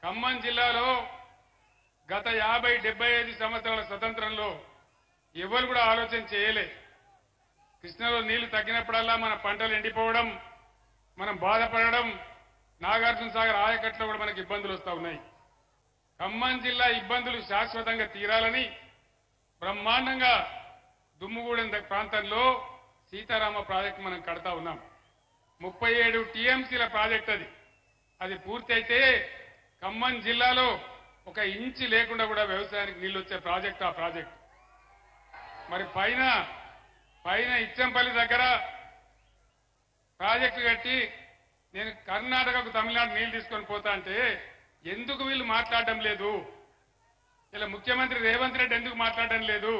ఖమ్మం జిల్లాలో గత యాభై డెబ్బై ఐదు సంవత్సరాల స్వతంత్రంలో ఎవరు కూడా ఆలోచన చేయలే కృష్ణలో నీళ్లు తగ్గినప్పుడల్లా మన పంటలు ఎండిపోవడం మనం బాధపడడం నాగార్జున సాగర్ ఆయకట్లో కూడా మనకి ఇబ్బందులు వస్తా ఉన్నాయి ఖమ్మం జిల్లా ఇబ్బందులు శాశ్వతంగా తీరాలని బ్రహ్మాండంగా దుమ్ముగూడెం ద- ప్రాంతంలో సీతారామ ప్రాజెక్టు మనం కడతా ఉన్నాం ముప్పై ఏడు టీఎంసీల ప్రాజెక్ట్ అది అది పూర్తయితే ఖమ్మం జిల్లాలో ఒక ఇంచి లేకుండా కూడా వ్యవసాయానికి నీళ్లు వచ్చే ప్రాజెక్ట్ ఆ ప్రాజెక్ట్ మరి పైన పైన ఇచ్చంపల్లి దగ్గర ప్రాజెక్టు కట్టి నేను కర్ణాటకకు తమిళనాడు నీళ్లు తీసుకొని పోతా అంటే ఎందుకు వీళ్ళు మాట్లాడడం లేదు ఇలా ముఖ్యమంత్రి రేవంత్ రెడ్డి ఎందుకు మాట్లాడడం లేదు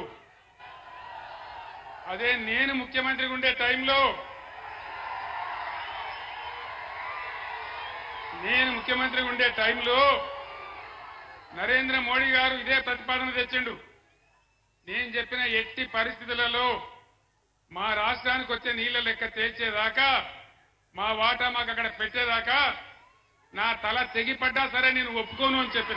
అదే నేను ముఖ్యమంత్రిగా ఉండే టైంలో నేను ముఖ్యమంత్రిగా ఉండే టైంలో నరేంద్ర మోడీ గారు ఇదే ప్రతిపాదన తెచ్చిండు నేను చెప్పిన ఎట్టి పరిస్థితులలో మా రాష్ట్రానికి వచ్చే నీళ్ల లెక్క తేల్చేదాకా మా వాటా మాకు అక్కడ పెట్టేదాకా నా తల తెగిపడ్డా సరే నేను ఒప్పుకోను అని చెప్పిన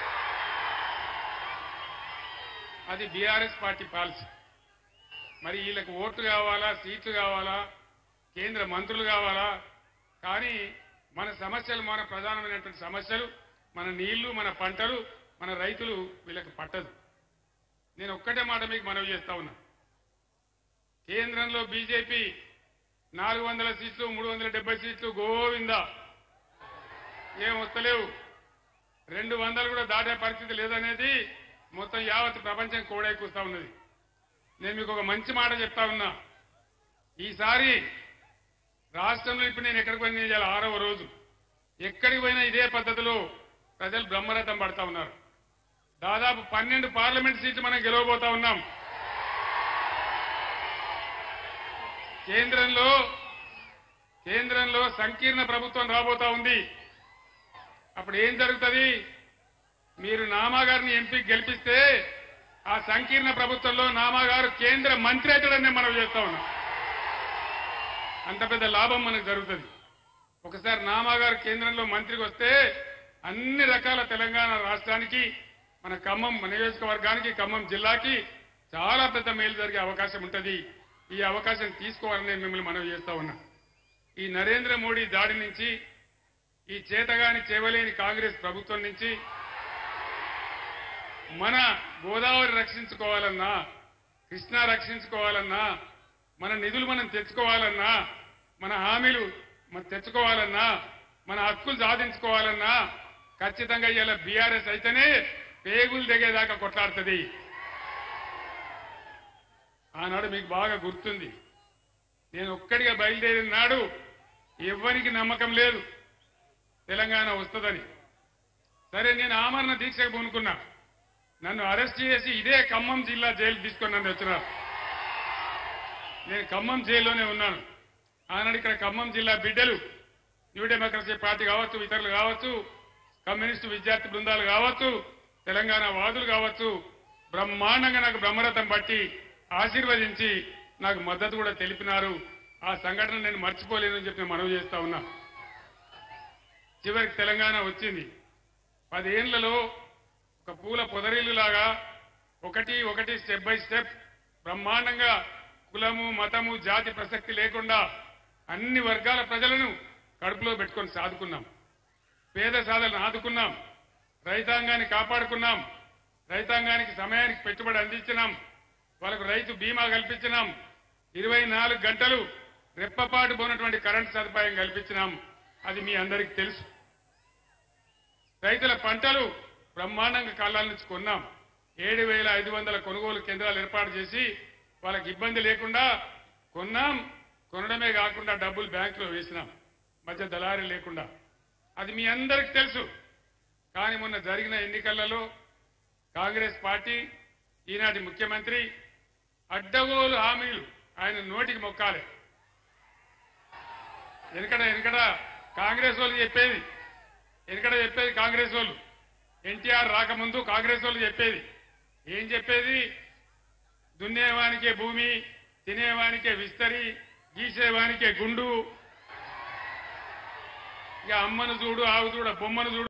అది బీఆర్ఎస్ పార్టీ పాలసీ మరి వీళ్ళకి ఓట్లు కావాలా సీట్లు కావాలా కేంద్ర మంత్రులు కావాలా కానీ మన సమస్యలు మన ప్రధానమైనటువంటి సమస్యలు మన నీళ్లు మన పంటలు మన రైతులు వీళ్ళకి పట్టదు నేను ఒక్కటే మాట మీకు మనవి చేస్తా ఉన్నా కేంద్రంలో బీజేపీ నాలుగు వందల సీట్లు మూడు వందల డెబ్బై సీట్లు గోవిందా ఏం వస్తలేవు రెండు వందలు కూడా దాటే పరిస్థితి లేదనేది మొత్తం యావత్ ప్రపంచం కోడైకూస్తా ఉన్నది నేను మీకు ఒక మంచి మాట చెప్తా ఉన్నా ఈసారి రాష్ట్రంలో ఇప్పుడు నేను ఎక్కడికి పోయినా ఇవాళ ఆరవ రోజు ఎక్కడికి పోయినా ఇదే పద్ధతిలో ప్రజలు బ్రహ్మరథం పడతా ఉన్నారు దాదాపు పన్నెండు పార్లమెంట్ సీట్లు మనం గెలవబోతా ఉన్నాం కేంద్రంలో కేంద్రంలో సంకీర్ణ ప్రభుత్వం రాబోతా ఉంది అప్పుడు ఏం జరుగుతుంది మీరు నామాగారిని ఎంపీ గెలిపిస్తే ఆ సంకీర్ణ ప్రభుత్వంలో నామాగారు కేంద్ర మంత్రి అవుతాడని మనం చేస్తా ఉన్నాం అంత పెద్ద లాభం మనకు జరుగుతుంది ఒకసారి నామాగారు కేంద్రంలో మంత్రికి వస్తే అన్ని రకాల తెలంగాణ రాష్ట్రానికి మన ఖమ్మం నియోజకవర్గానికి ఖమ్మం జిల్లాకి చాలా పెద్ద మేలు జరిగే అవకాశం ఉంటుంది ఈ అవకాశం తీసుకోవాలని నేను మిమ్మల్ని మనవి చేస్తా ఉన్నా ఈ నరేంద్ర మోడీ దాడి నుంచి ఈ చేతగాని చేవలేని కాంగ్రెస్ ప్రభుత్వం నుంచి మన గోదావరి రక్షించుకోవాలన్నా కృష్ణా రక్షించుకోవాలన్నా మన నిధులు మనం తెచ్చుకోవాలన్నా మన హామీలు మనం తెచ్చుకోవాలన్నా మన హక్కులు సాధించుకోవాలన్నా ఖచ్చితంగా ఇలా బీఆర్ఎస్ అయితేనే పేగులు దిగేదాకా కొట్లాడుతుంది ఆనాడు మీకు బాగా గుర్తుంది నేను ఒక్కడిగా బయలుదేరిన నాడు ఎవ్వరికి నమ్మకం లేదు తెలంగాణ వస్తుందని సరే నేను ఆమరణ దీక్షకు పూనుకున్నా నన్ను అరెస్ట్ చేసి ఇదే ఖమ్మం జిల్లా జైలు తీసుకొని నన్ను వచ్చినారు నేను ఖమ్మం జైల్లోనే ఉన్నాను ఆనాడు ఇక్కడ ఖమ్మం జిల్లా బిడ్డలు న్యూ డెమోక్రసీ పార్టీ కావచ్చు ఇతరులు కావచ్చు కమ్యూనిస్టు విద్యార్థి బృందాలు కావచ్చు తెలంగాణ వాదులు కావచ్చు బ్రహ్మాండంగా నాకు బ్రహ్మరథం పట్టి ఆశీర్వదించి నాకు మద్దతు కూడా తెలిపినారు ఆ సంఘటన నేను మర్చిపోలేనని చెప్పి నేను మనవి చేస్తా ఉన్నా చివరికి తెలంగాణ వచ్చింది పదేళ్లలో ఒక పూల పొదరిల్లులాగా ఒకటి ఒకటి స్టెప్ బై స్టెప్ బ్రహ్మాండంగా కులము మతము జాతి ప్రసక్తి లేకుండా అన్ని వర్గాల ప్రజలను కడుపులో పెట్టుకొని సాదుకున్నాం పేద సాధలను ఆదుకున్నాం రైతాంగాన్ని కాపాడుకున్నాం రైతాంగానికి సమయానికి పెట్టుబడి అందించినాం వాళ్ళకు రైతు బీమా కల్పించినాం ఇరవై నాలుగు గంటలు రెప్పపాటు పోనటువంటి కరెంట్ సదుపాయం కల్పించినాం అది మీ అందరికీ తెలుసు రైతుల పంటలు బ్రహ్మాండంగా కళ్ళాల నుంచి కొన్నాం ఏడు వేల ఐదు వందల కొనుగోలు కేంద్రాలు ఏర్పాటు చేసి వాళ్ళకి ఇబ్బంది లేకుండా కొన్నాం కొనడమే కాకుండా డబ్బులు బ్యాంకులో వేసినాం మధ్య దళారీ లేకుండా అది మీ అందరికి తెలుసు కానీ మొన్న జరిగిన ఎన్నికలలో కాంగ్రెస్ పార్టీ ఈనాటి ముఖ్యమంత్రి అడ్డగోలు హామీలు ఆయన నోటికి మొక్కాలి వెనకడ వెనకడ కాంగ్రెస్ వాళ్ళు చెప్పేది వెనకడ చెప్పేది కాంగ్రెస్ వాళ్ళు ఎన్టీఆర్ రాకముందు కాంగ్రెస్ వాళ్ళు చెప్పేది ఏం చెప్పేది దున్నేవానికే భూమి తినేవానికే విస్తరి గీసేవానికే గుండు ఇక అమ్మను చూడు ఆవు చూడ బొమ్మను చూడు